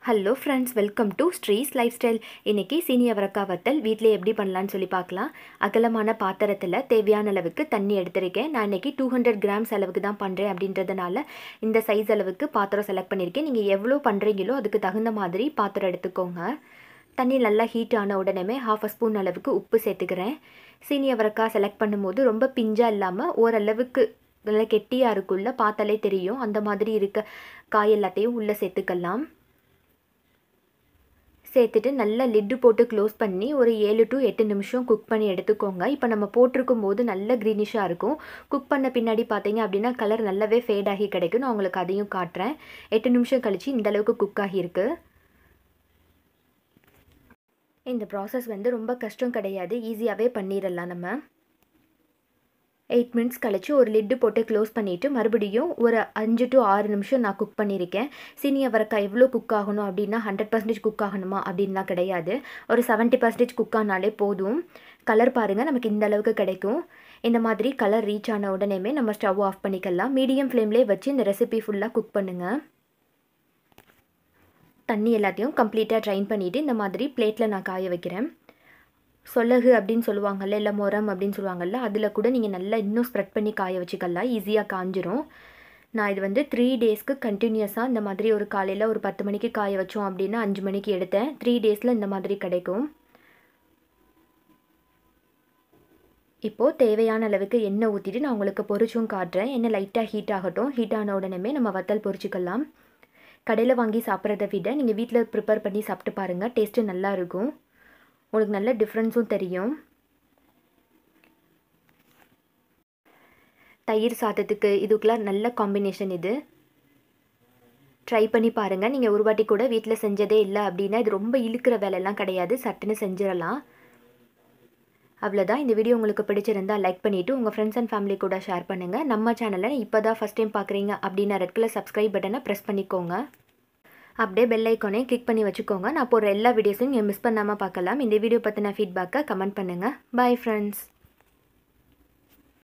hello friends welcome to Stree's life style இன்றைக்கி சீனி அவரக்காய் வத்தல் வீட்டில் எப்படி பண்ணலான்னு சொல்லி பார்க்கலாம் அகலமான பாத்திரத்தில் தேவையான அளவுக்கு தண்ணி எடுத்திருக்கேன் நான் இன்றைக்கி டூ ஹண்ட்ரட் கிராம்ஸ் அளவுக்கு தான் பண்ணுறேன் அப்படின்றதுனால இந்த சைஸ் அளவுக்கு பாத்திரம் செலக்ட் பண்ணியிருக்கேன் நீங்கள் எவ்வளோ பண்ணுறீங்களோ அதுக்கு தகுந்த மாதிரி பாத்திரம் எடுத்துக்கோங்க தண்ணி நல்லா ஹீட் ஆன உடனே ஹாஃப் அ ஸ்பூன் அளவுக்கு உப்பு சேர்த்துக்கிறேன் சீனி அவரக்காய் செலக்ட் பண்ணும்போது ரொம்ப பிஞ்சாக இல்லாமல் ஓரளவுக்கு நல்லா கெட்டியாக இருக்குள்ள பார்த்தாலே தெரியும் அந்த மாதிரி இருக்க காய் எல்லாத்தையும் உள்ளே சேர்த்துக்கலாம் சேர்த்துட்டு நல்லா லிட்டு போட்டு க்ளோஸ் பண்ணி ஒரு ஏழு டு எட்டு நிமிஷம் குக் பண்ணி எடுத்துக்கோங்க இப்போ நம்ம போட்டிருக்கும் போது நல்ல க்ரீனிஷாக இருக்கும் குக் பண்ண பின்னாடி பார்த்தீங்க அப்படின்னா கலர் நல்லாவே ஃபேட் ஆகி கிடைக்கும் நான் உங்களுக்கு அதையும் காட்டுறேன் எட்டு நிமிஷம் கழித்து இந்த அளவுக்கு குக் ஆகியிருக்கு இந்த ப்ராசஸ் வந்து ரொம்ப கஷ்டம் கிடையாது ஈஸியாகவே பண்ணிடலாம் நம்ம எயிட் மினிட்ஸ் கழித்து ஒரு லிட்டு போட்டு க்ளோஸ் பண்ணிவிட்டு மறுபடியும் ஒரு அஞ்சு டு ஆறு நிமிஷம் நான் குக் பண்ணியிருக்கேன் சீனி அவரக்காய் எவ்வளோ குக் ஆகணும் அப்படின்னா ஹண்ட்ரட் பர்சன்டேஜ் குக் ஆகணுமா அப்படின்லாம் கிடையாது ஒரு செவன்ட்டி பர்சன்டேஜ் குக் ஆனாலே போதும் கலர் பாருங்கள் நமக்கு இந்த அளவுக்கு கிடைக்கும் இந்த மாதிரி கலர் ரீச் ஆன உடனேமே நம்ம ஸ்டவ் ஆஃப் பண்ணிக்கலாம் மீடியம் ஃப்ளேம்லேயே வச்சு இந்த ரெசிபி ஃபுல்லாக குக் பண்ணுங்கள் தண்ணி எல்லாத்தையும் கம்ப்ளீட்டாக ட்ரைன் பண்ணிவிட்டு இந்த மாதிரி பிளேட்டில் நான் காய வைக்கிறேன் சொலகு அப்படின்னு சொல்லுவாங்கல்ல இல்லை முரம் அப்படின்னு சொல்லுவாங்கல்ல அதில் கூட நீங்கள் நல்லா இன்னும் ஸ்ப்ரெட் பண்ணி காய வச்சுக்கலாம் ஈஸியாக காஞ்சிரும் நான் இது வந்து த்ரீ டேஸ்க்கு கண்டினியூஸாக இந்த மாதிரி ஒரு காலையில் ஒரு பத்து மணிக்கு காய வச்சோம் அப்படின்னா அஞ்சு மணிக்கு எடுத்தேன் த்ரீ டேஸில் இந்த மாதிரி கிடைக்கும் இப்போது தேவையான அளவுக்கு எண்ணெய் ஊற்றிட்டு நான் உங்களுக்கு பொரிச்சும் காட்டுறேன் எண்ணெய் லைட்டாக ஹீட் ஆகட்டும் ஹீட் ஆன உடனே நம்ம வத்தல் பொரிச்சிக்கலாம் கடையில் வாங்கி சாப்பிட்றத விட நீங்கள் வீட்டில் ப்ரிப்பேர் பண்ணி சாப்பிட்டு பாருங்கள் டேஸ்ட்டு நல்லா இருக்கும் உங்களுக்கு நல்ல டிஃப்ரென்ஸும் தெரியும் தயிர் சாதத்துக்கு இதுக்கெலாம் நல்ல காம்பினேஷன் இது ட்ரை பண்ணி பாருங்கள் நீங்கள் ஒரு வாட்டி கூட வீட்டில் செஞ்சதே இல்லை அப்படின்னா இது ரொம்ப இழுக்கிற வேலையெல்லாம் கிடையாது சட்டுன்னு செஞ்சிடலாம் அவ்வளோதான் இந்த வீடியோ உங்களுக்கு பிடிச்சிருந்தால் லைக் பண்ணிவிட்டு உங்கள் ஃப்ரெண்ட்ஸ் அண்ட் ஃபேமிலி கூட ஷேர் பண்ணுங்கள் நம்ம சேனலை இப்போ தான் ஃபஸ்ட் டைம் பார்க்குறீங்க அப்படின்னா ரெட் கலர் சப்ஸ்கிரைப் பட்டனை ப்ரெஸ் பண்ணிக்கோங்க அப்படியே பெல் ஐக்கானே கிளிக் பண்ணி வச்சுக்கோங்க நான் போகிற எல்லா வீடியோஸையும் நீங்கள் மிஸ் பண்ணாமல் பார்க்கலாம் இந்த வீடியோ பற்றின ஃபீட்பேக்கை கமெண்ட் பண்ணுங்கள் பாய் ஃப்ரெண்ட்ஸ்